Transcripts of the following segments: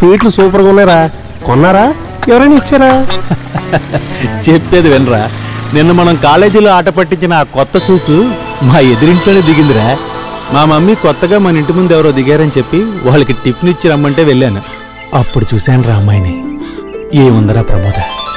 స్వీట్లు సూపర్గా ఉన్నారా కొన్నారా ఎవరైనా ఇచ్చారా చెప్పేది వినరా నిన్న మనం కాలేజీలో ఆట పట్టించిన ఆ కొత్త చూసు మా ఎదురింట్లోనే దిగిందిరా మా మమ్మీ కొత్తగా మన ఇంటి ముందు ఎవరో దిగారని చెప్పి వాళ్ళకి టిఫిన్ ఇచ్చి రమ్మంటే వెళ్ళాను అప్పుడు చూశాను రా అమ్మాయిని ఏముందరా ప్రమోద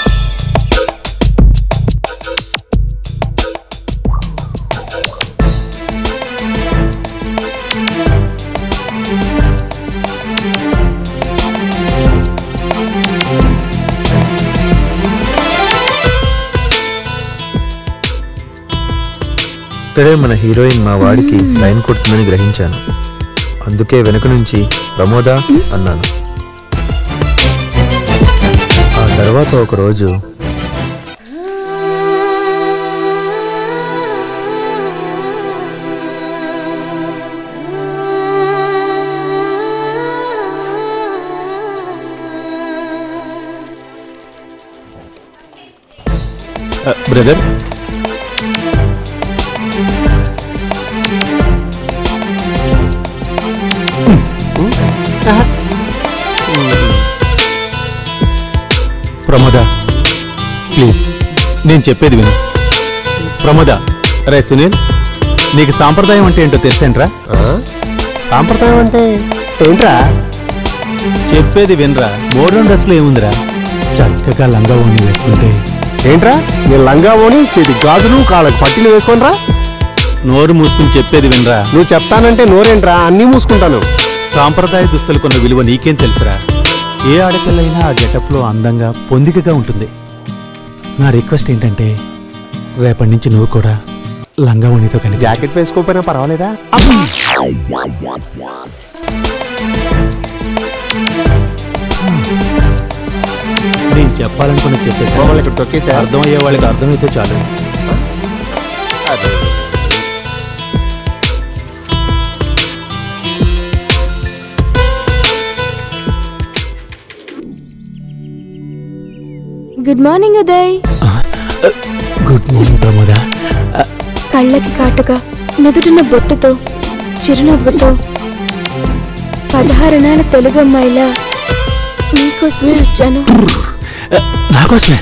ఇక్కడే మన హీరోయిన్ మా వాడికి లైన్ కొడుతుందని గ్రహించాను అందుకే వెనుక నుంచి ప్రమోద అన్నాను ఆ తర్వాత ఒక రోజు బ్రదర్ ప్రమోద ప్లీజ్ నేను చెప్పేది విను ప్రమోద రే సునీల్ నీకు సాంప్రదాయం అంటే ఏంటో తెలుసేంట్రా ఆ? సాంప్రదాయం అంటే ఏంట్రా చెప్పేది వినరా మోడర్న్ డ్రెస్లో ఏముందిరా చక్కగా లంగా ఓని వేసుకుంటే ఏంట్రా నేను లంగా ఓని చేతి గాజులు కాళ్ళకి పట్టీలు వేసుకోనరా నోరు మూసుకుని చెప్పేది వినరా నువ్వు చెప్తానంటే నోరేంట్రా అన్నీ మూసుకుంటాను సాంప్రదాయ దుస్తులు కొన్న విలువ నీకేం తెలుసురా ఏ ఆడపిల్లైనా ఆ గెటప్లో అందంగా పొందికగా ఉంటుంది నా రిక్వెస్ట్ ఏంటంటే రేపటి నుంచి నువ్వు కూడా లంగా ఓణితో కనిపి జాకెట్ వేసుకోకపోయినా పర్వాలేదా నేను చెప్పాలనుకున్న మమ్మల్ని చెప్పేసి ఇక్కడ తొక్కేసా అర్థమయ్యే వాళ్ళకి అర్థమైతే చాలు good morning Uday good morning Pramoda కళ్ళకి కాటుగా నుదుటిన బొట్టుతో చిరునవ్వుతో పదహారణాల తెలుగు అమ్మాయిలా నీకోసమే వచ్చాను నాకోసమే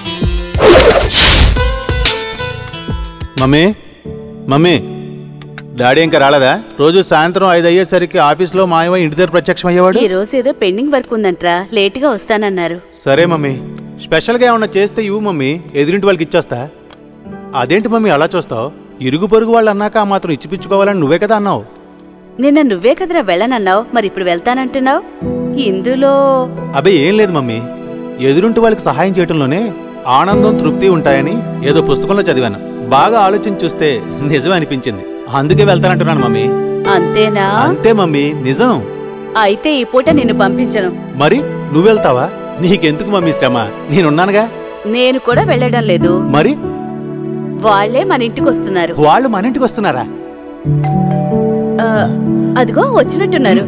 మమ్మీ మమ్మీ డాడీ ఇంకా రాలేదా రోజు సాయంత్రం ఐదు అయ్యేసరికి ఆఫీస్లో మాయమై ఇంటి దగ్గర ప్రత్యక్షం అయ్యేవాడు ఈ రోజు ఏదో పెండింగ్ వర్క్ ఉందంట్రా లేటుగా వస్తానన్నారు సరే మమ్మీ స్పెషల్గా ఏమన్నా చేస్తే ఇవ్వు మమ్మీ ఎదురింటి వాళ్ళకి ఇచ్చేస్తా అదేంటి మమ్మీ అలా చూస్తావు ఇరుగు పొరుగు వాళ్ళు అన్నాక ఆ మాత్రం ఇచ్చిపించుకోవాలని నువ్వే కదా అన్నావు నిన్న నువ్వే కదరా వెళ్ళనన్నావు మరి ఇప్పుడు వెళ్తానంటున్నావు ఇందులో అబే ఏం లేదు మమ్మీ ఎదురుంటి వాళ్ళకి సహాయం చేయటంలోనే ఆనందం తృప్తి ఉంటాయని ఏదో పుస్తకంలో చదివాను బాగా ఆలోచించి చూస్తే నిజమే అనిపించింది అందుకే వెళ్తానంటున్నాను మమ్మీ అంతేనా అంతే మమ్మీ నిజం అయితే ఈ పూట నిన్ను పంపించను మరి నువ్వెళ్తావా నీకెందుకు మమ్మీ శ్రమ నేనున్నానుగా నేను కూడా వెళ్ళడం లేదు మరి వాళ్లే మన ఇంటికి వస్తున్నారు వాళ్ళు మన ఇంటికి వస్తున్నారా ఆ, అదిగో వచ్చినట్టున్నారు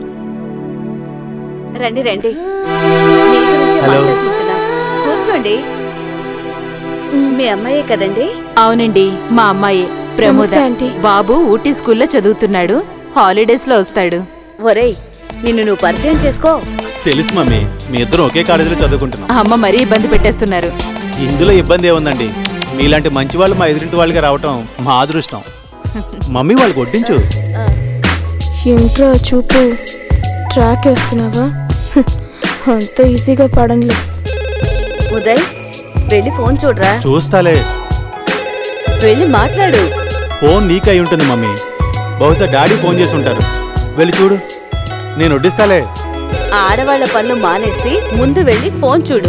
రండి రండి మీ గురించే హలో. మాట్లాడుకుంటున్నా. కూర్చోండి మీ అమ్మాయే కదండి అవునండి మా అమ్మాయి ప్రమోద నమస్తే, ఆంటీ. బాబు ఊటీ స్కూల్లో చదువుతున్నాడు హాలిడేస్ లో వస్తాడు ఒరేయ్ నిన్ను నువ్వు పరిచయం చేసుకో తెలుసు మమ్మీ మీ ఇద్దరు ఒకే కాలేజీలో చదువుకుంటున్నాం అమ్మ మరీ ఇబ్బంది పెట్టేస్తున్నారు ఇందులో ఇబ్బంది ఏముందండి మీలాంటి మంచి వాళ్ళు మా ఎదురింటి వాళ్ళకి రావటం మా అదృష్టం మమ్మీ వాళ్ళకి వడ్డించు ఏంట్రా చూపు ట్రాక్ వేస్తున్నావా హ్మ్, అంత ఈజీగా పడంలే ఉదయ్ వెళ్ళి ఫోన్ చూడరా చూస్తాలే వెళ్ళి మాట్లాడు ఫోన్ నీకై ఉంటుంది మమ్మీ బహుశా డాడీ ఫోన్ చేసి ఉంటారు వెళ్ళి చూడు నేను వడ్డిస్తాలే ఆడవాళ్ల పనులు మానేసి ముందు వెళ్ళి ఫోన్ చూడు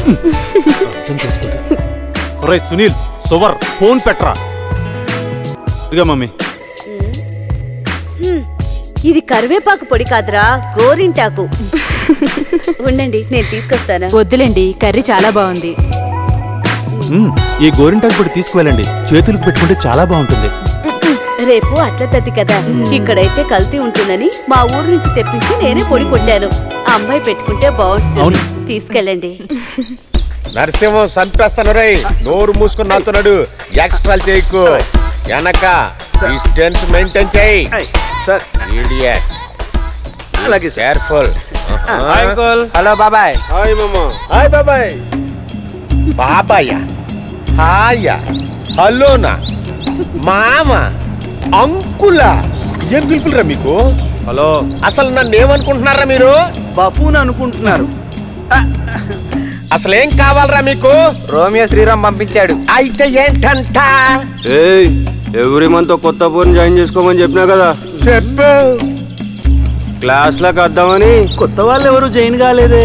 రే సునీల్ సువర్ ఫోన్ పెట్టరా ఇదిగా మమ్మీ హ్మ్, ఇది కరివేపాకు పొడి కాదురా గోరింటాకు ఉండండి నేను తీసుకొస్తాను వద్దులేండి కర్రీ చాలా బాగుంది మ్మ్, ఈ గోరింటాకు పొడి తీసుకువెళ్ళండి చేతులకు పెట్టుకుంటే చాలా బాగుంటుంది రేపు అట్ల తద్ది కదా ఇక్కడైతే కల్తీ ఉంటుందని మా ఊరు నుంచి తెప్పించి నేనే పొడి కొట్టాను ఆ అమ్మాయి పెట్టుకుంటే బాగుంటుంది అవును. తీసుకెళ్ళండి నరసింహం చంపేస్తాను రై నోరు మూసుకుని నాతున్నాడు ఎక్స్ట్రాల్ చేయకు వెనక డిస్టెన్స్ మెయింటైన్ చేయి సార్ ఇడియట్ అలాగే సార్ కేర్ఫుల్ హలో బాబాయ్ హాయ్ మామా హాయ్ బాబాయ్ బాబాయ్ హాయ్ హలోనా మామ అంకులా ఏం పిలుపులరా మీకు హలో అసలు నన్ను ఏమనుకుంటున్నారా మీరు బఫూన్ అనుకుంటున్నారు అసలు ఏం కావాలరా మీకు రోమియో శ్రీరామ్ పంపించాడు అయితే ఏంటంట ఏయ్ ఎవ్రీ మంత్ కొత్త ఫోన్ జాయిన్ చేసుకోమని చెప్పినా కదా చెప్పు క్లాస్ లకు వద్దామని కొత్త వాళ్ళు ఎవరు జాయిన్ కాలేదే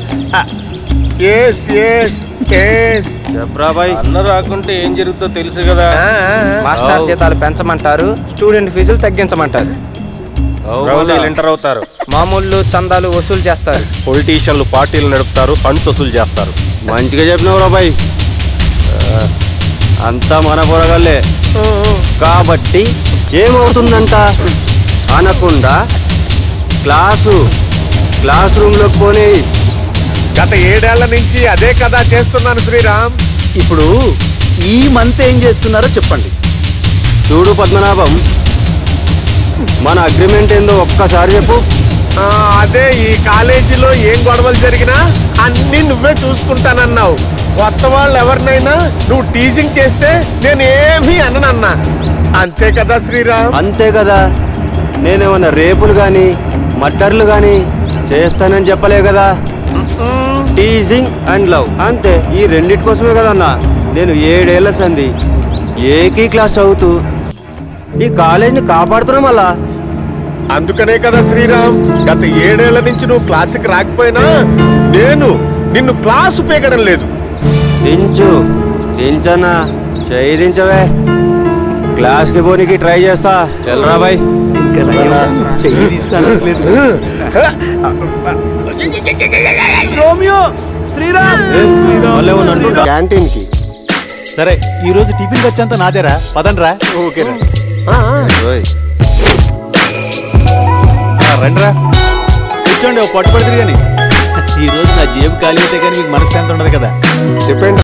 ఎస్ ఎస్ ఎస్ చెప్పరా బాయ్ అన్న రాకుంటే ఏం జరుగుతుందో తెలుసు కదా మాస్టర్ జీతాలు పెంచమంటారు స్టూడెంట్ ఫీజులు తగ్గించమంటారు రౌడీలు ఎంటర్ అవుతారు మామూలు చందాలు వసూలు చేస్తారు పొలిటీషియన్లు పార్టీలు నడుపుతారు ఫండ్స్ వసూలు చేస్తారు మంచిగా చెప్పినావురా బాయ్ ఆ, అంతా మన పొరగల్లే కాబట్టి ఏమవుతుందంట అనకుండా క్లాసు క్లాస్ రూమ్ లోకి పోనీ గత ఏడేళ్ల నుంచి అదే కదా చేస్తున్నాను శ్రీరామ్ ఇప్పుడు ఈ మంత్ ఏం చేస్తున్నారో చెప్పండి చూడు పద్మనాభం మన అగ్రిమెంట్ ఏందో ఒక్కసారి చెప్పు ఆ, అదే ఈ కాలేజీలో ఏం గొడవలు జరిగినా అన్ని నువ్వే చూసుకుంటానన్నావు కొత్త వాళ్ళు ఎవరినైనా నువ్వు టీజింగ్ చేస్తే నేను ఏమీ అననన్నా అంతే కదా శ్రీరామ్ అంతే కదా నేనేమన్నా రేపులు కానీ మర్డర్లు కానీ చేస్తానని చెప్పలే కదా టీజింగ్ అండ్ లవ్ అంతే ఈ రెండిటి కోసమే కదన్నా నేను ఏడేళ్ల సంది ఏకీ క్లాస్ చదువుతూ ఈ కాలేజీని కాపాడుతున్నా మళ్ళా అందుకనే కదా శ్రీరామ్ గత ఏడేళ్ల నుంచి నువ్వు క్లాసుకి రాకపోయినా నేను నిన్ను క్లాసు పీకడం లేదు దించు దించన్నా చేయి దించవే క్లాస్కి పోనీకి ట్రై చేస్తా చల్రా బాయ్ చెయ్యి తీస్తాను రోమియో శ్రీరామ్ మళ్ళీ ఏమన్నా అంటుండ్రా? క్యాంటీన్ కి సరే ఈ రోజు టిఫిన్ వచ్చేంత నాదేరా పదండ్రా ఓకేరా ఓయ్. ఆ, రండ్రా కూర్చోండి ఓ పట్టు పడుతుంది కానీ ఈ రోజు నా జేబు ఖాళీ అయితే కానీ మీకు మనశ్శాంతి ఉండదు కదా డిపెండ్